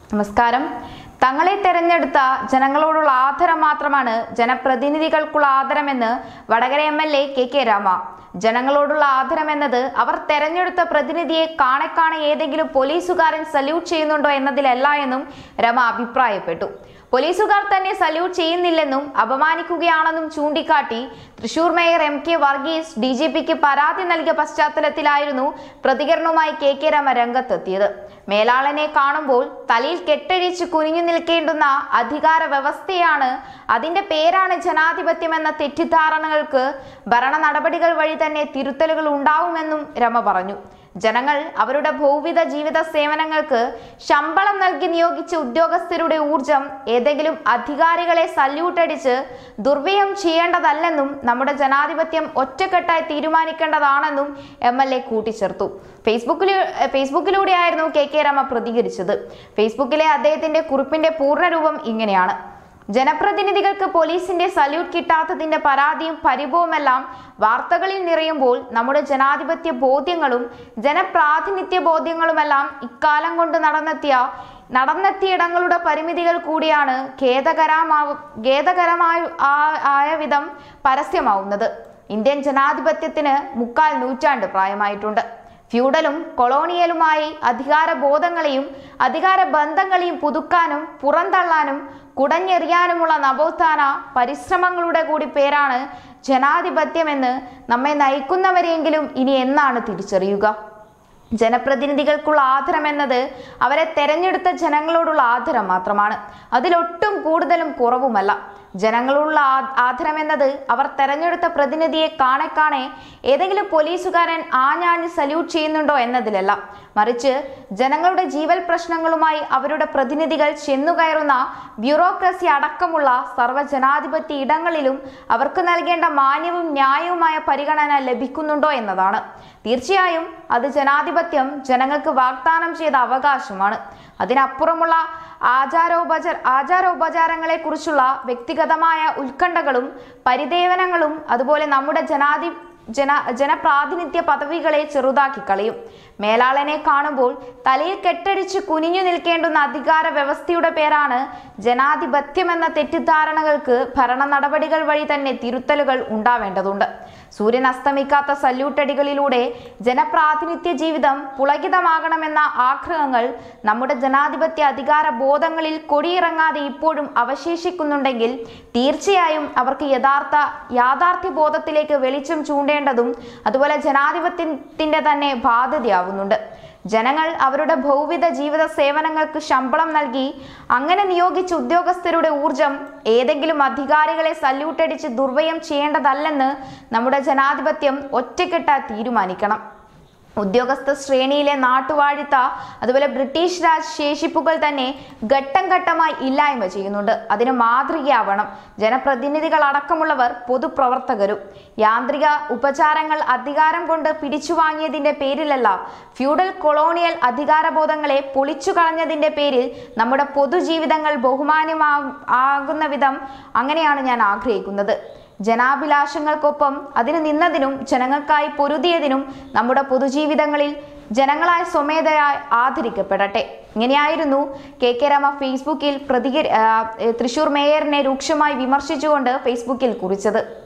നമസ്കാരം തങ്ങളെ തെരഞ്ഞെടുത്ത ജനങ്ങളോടുള്ള ആദരം മാത്രമാണ് ജനപ്രതിനിധികൾക്കുള്ള ആദരമെന്ന് Vadakara M L A K K Rama ജനങ്ങളോടുള്ള ആദരം എന്നത് അവർ തെരഞ്ഞെടുത്ത പ്രതിനിധിയെ കാണെ കാണെ ഏതെങ്കിലും പോലീസുകാരൻ സല്യൂട്ട് ചെയ്യുന്നുണ്ടോ എന്നതിലല്ല എന്നും രമ അഭിപ്രായപ്പെട്ടു പോലീസുകാർ തന്നെ സല്യൂട്ട് ചെയ്യുന്നില്ലെന്നും അപമാനിക്കുകയാണെന്നും ചൂണ്ടിക്കാട്ടി Thrissur mayor M K Varghese D G പിക്ക് പരാതി നൽകിയ പശ്ചാത്തലത്തിലായിരുന്നു പ്രതികരണവുമായി കെ കെ രമ രംഗത്തെത്തിയത് മേലാളനെ കാണുമ്പോൾ തലയിൽ കെട്ടഴിച്ച് കുനിഞ്ഞു നിൽക്കേണ്ടുന്ന അധികാര വ്യവസ്ഥയാണ് അതിന്റെ പേരാണ് ജനാധിപത്യം എന്ന തെറ്റിദ്ധാരണകൾക്ക് ഭരണ നടപടികൾ വഴി തന്നെ തിരുത്തലുകൾ ഉണ്ടാവുമെന്നും രമ പറഞ്ഞു ജനങ്ങൾ അവരുടെ ഭൗവിക ജീവിത സേവനങ്ങൾക്ക് ശമ്പളം നൽകി നിയോഗിച്ച ഉദ്യോഗസ്ഥരുടെ ഊർജം ഏതെങ്കിലും അധികാരികളെ സല്യൂട്ട് അടിച്ച് ദുർവ്യയം ചെയ്യേണ്ടതല്ലെന്നും നമ്മുടെ ജനാധിപത്യം ഒറ്റക്കെട്ടായി തീരുമാനിക്കേണ്ടതാണെന്നും എം എൽ എ കൂട്ടിച്ചേർത്തു ഫേസ്ബുക്കിലൂ ഫേസ്ബുക്കിലൂടെയായിരുന്നു കെ കെ രമ പ്രതികരിച്ചത് ഫേസ്ബുക്കിലെ അദ്ദേഹത്തിന്റെ കുറിപ്പിന്റെ പൂർണ്ണരൂപം ഇങ്ങനെയാണ് ജനപ്രതിനിധികൾക്ക് പോലീസിന്റെ സല്യൂട്ട് കിട്ടാത്തതിന്റെ പരാതിയും പരിഭവമെല്ലാം വാർത്തകളിൽ നിറയുമ്പോൾ നമ്മുടെ ജനാധിപത്യ ബോധ്യങ്ങളും ജനപ്രാതിനിധ്യ ബോധ്യങ്ങളുമെല്ലാം ഇക്കാലം കൊണ്ട് നടന്നെത്തിയ നടന്നെത്തിയിടങ്ങളുടെ പരിമിതികൾ കൂടിയാണ് ഖേദകരമാവ ഖേദകരമായ ആ- ആയ വിധം പരസ്യമാവുന്നത് ഇന്ത്യൻ ജനാധിപത്യത്തിന് മുക്കാൽ നൂറ്റാണ്ട് പ്രായമായിട്ടുണ്ട് ഫ്യൂഡലും കൊളോണിയലുമായി അധികാര ബോധങ്ങളെയും അധികാര ബന്ധങ്ങളെയും പുതുക്കാനും പുറന്തള്ളാനും കുടഞ്ഞെറിയാനുമുള്ള നവോത്ഥാന പരിശ്രമങ്ങളുടെ കൂടി പേരാണ് ജനാധിപത്യമെന്ന് നമ്മെ നയിക്കുന്നവരെയെങ്കിലും ഇനി എന്നാണ് തിരിച്ചറിയുക ജനപ്രതിനിധികൾക്കുള്ള ആദരം എന്നത് അവരെ തെരഞ്ഞെടുത്ത ജനങ്ങളോടുള്ള ആദരം മാത്രമാണ് അതിലൊട്ടും കൂടുതലും കുറവുമല്ല ജനങ്ങളുള്ള ആ- ആദരം എന്നത് അവർ തെരഞ്ഞെടുത്ത പ്രതിനിധിയെ കാണെ കാണെ ഏതെങ്കിലും പോലീസുകാരൻ ആഞ്ഞാഞ്ഞ് സല്യൂട്ട് ചെയ്യുന്നുണ്ടോ എന്നതിലല്ല മറിച്ച് ജനങ്ങളുടെ ജീവൽ പ്രശ്നങ്ങളുമായി അവരുടെ പ്രതിനിധികൾ ചെന്നുകയറുന്ന ബ്യൂറോക്രസി അടക്കമുള്ള സർവ്വജനാധിപത്യ ഇടങ്ങളിലും അവർക്ക് നൽകേണ്ട മാന്യവും ന്യായവുമായ പരിഗണന ലഭിക്കുന്നുണ്ടോ എന്നതാണ് തീർച്ചയായും അത് ജനാധിപത്യം ജനങ്ങൾക്ക് വാഗ്ദാനം ചെയ്ത അവകാശമാണ് അതിനപ്പുറമുള്ള ആചാരോപച ആചാരോപചാരങ്ങളെ കുറിച്ചുള്ള വ്യക്തിഗതമായ ഉത്കണ്ഠകളും പരിദേവനങ്ങളും അതുപോലെ നമ്മുടെ ജനാധി ജന ജനപ്രാതിനിധ്യ പദവികളെ ചെറുതാക്കി കളയും മേലാളനെ കാണുമ്പോൾ തലയിൽ കെട്ടടിച്ച് കുനിഞ്ഞു നിൽക്കേണ്ടുന്ന അധികാര വ്യവസ്ഥയുടെ പേരാണ് ജനാധിപത്യം എന്ന തെറ്റിദ്ധാരണകൾക്ക് ഭരണ നടപടികൾ വഴി തന്നെ തിരുത്തലുകൾ ഉണ്ടാവേണ്ടതുണ്ട് സൂര്യൻ അസ്തമിക്കാത്ത സല്യൂട്ടടികളിലൂടെ ജനപ്രാതിനിധ്യ ജീവിതം പുളകിതമാകണമെന്ന ആഗ്രഹങ്ങൾ നമ്മുടെ ജനാധിപത്യ അധികാര ബോധങ്ങളിൽ കൊടിയിറങ്ങാതെ ഇപ്പോഴും അവശേഷിക്കുന്നുണ്ടെങ്കിൽ തീർച്ചയായും അവർക്ക് യഥാർത്ഥ യാഥാർത്ഥ്യ ബോധത്തിലേക്ക് വെളിച്ചം ചൂണ്ടേണ്ടതും അതുപോലെ ജനാധിപത്യത്തിന്റെ തന്നെ ബാധ്യതയാവുന്നുണ്ട് ജനങ്ങൾ അവരുടെ ഭൗവിക ജീവിത സേവനങ്ങൾക്ക് ശമ്പളം നൽകി അങ്ങനെ നിയോഗിച്ച ഉദ്യോഗസ്ഥരുടെ ഊർജം ഏതെങ്കിലും അധികാരികളെ സല്യൂട്ടടിച്ച് ദുർവ്യയം ചെയ്യേണ്ടതല്ലെന്ന് നമ്മുടെ ജനാധിപത്യം ഒറ്റക്കെട്ടായി തീരുമാനിക്കണം ഉദ്യോഗസ്ഥ ശ്രേണിയിലെ നാട്ടുവാഴിത്ത അതുപോലെ ബ്രിട്ടീഷ് രാജ് ശേഷിപ്പുകൾ തന്നെ ഘട്ടം ഘട്ടമായി ഇല്ലായ്മ ചെയ്യുന്നുണ്ട് അതിന് മാതൃകയാവണം ജനപ്രതിനിധികൾ അടക്കമുള്ളവർ പൊതുപ്രവർത്തകരും യാന്ത്രിക ഉപചാരങ്ങൾ അധികാരം കൊണ്ട് പിടിച്ചു വാങ്ങിയതിന്റെ പേരിലല്ല ഫ്യൂഡൽ കൊളോണിയൽ അധികാരബോധങ്ങളെ പൊളിച്ചു കളഞ്ഞതിന്റെ പേരിൽ നമ്മുടെ പൊതുജീവിതങ്ങൾ ബഹുമാന്യമാ ആകുന്ന വിധം അങ്ങനെയാണ് ഞാൻ ആഗ്രഹിക്കുന്നത് ജനാഭിലാഷങ്ങൾക്കൊപ്പം അതിന് നിന്നതിനും ജനങ്ങൾക്കായി പൊരുതിയതിനും നമ്മുടെ പൊതുജീവിതങ്ങളിൽ ജനങ്ങളായ സ്വമേധയായി ആദരിക്കപ്പെടട്ടെ ഇങ്ങനെയായിരുന്നു കെ കെ രമ ഫേസ്ബുക്കിൽ പ്രതികരി ആ, തൃശൂർ മേയറിനെ രൂക്ഷമായി വിമർശിച്ചുകൊണ്ട് ഫേസ്ബുക്കിൽ കുറിച്ചത്